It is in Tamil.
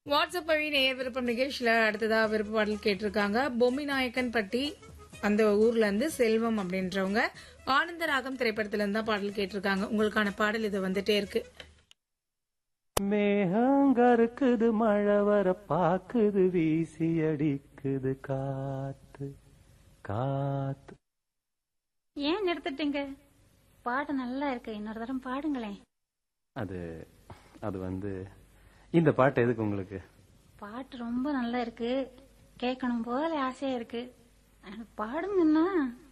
வாட்ஸ்அப் வழி நேயர் விருப்பம் நிகழ்ச்சியில அடுத்ததா விருப்ப பாடல் கேட்டிருக்காங்க பொம்மி நாயக்கன் பட்டி அந்த ஊர்ல இருந்து செல்வம் அப்படின்றவங்க ஆனந்த ராகம் திரைப்படத்துல இருந்து தான் பாடல் கேட்டிருக்காங்க உங்களுக்கான பாடல் இது வந்துட்டே இருக்கு மேகங்கருக்குது மழை வர பாக்குது வீசி அடிக்குது காத்து காத்து ஏன் நிறுத்திட்டீங்க பாட்டு நல்லா இருக்கு இன்னொரு தரம் பாடுங்களேன் அது அது வந்து இந்த பாட்டு எதுக்கு உங்களுக்கு பாட்டு ரொம்ப நல்லா இருக்கு கேட்கணும் போல ஆசையா இருக்கு ஆனா பாடுங்கன்னா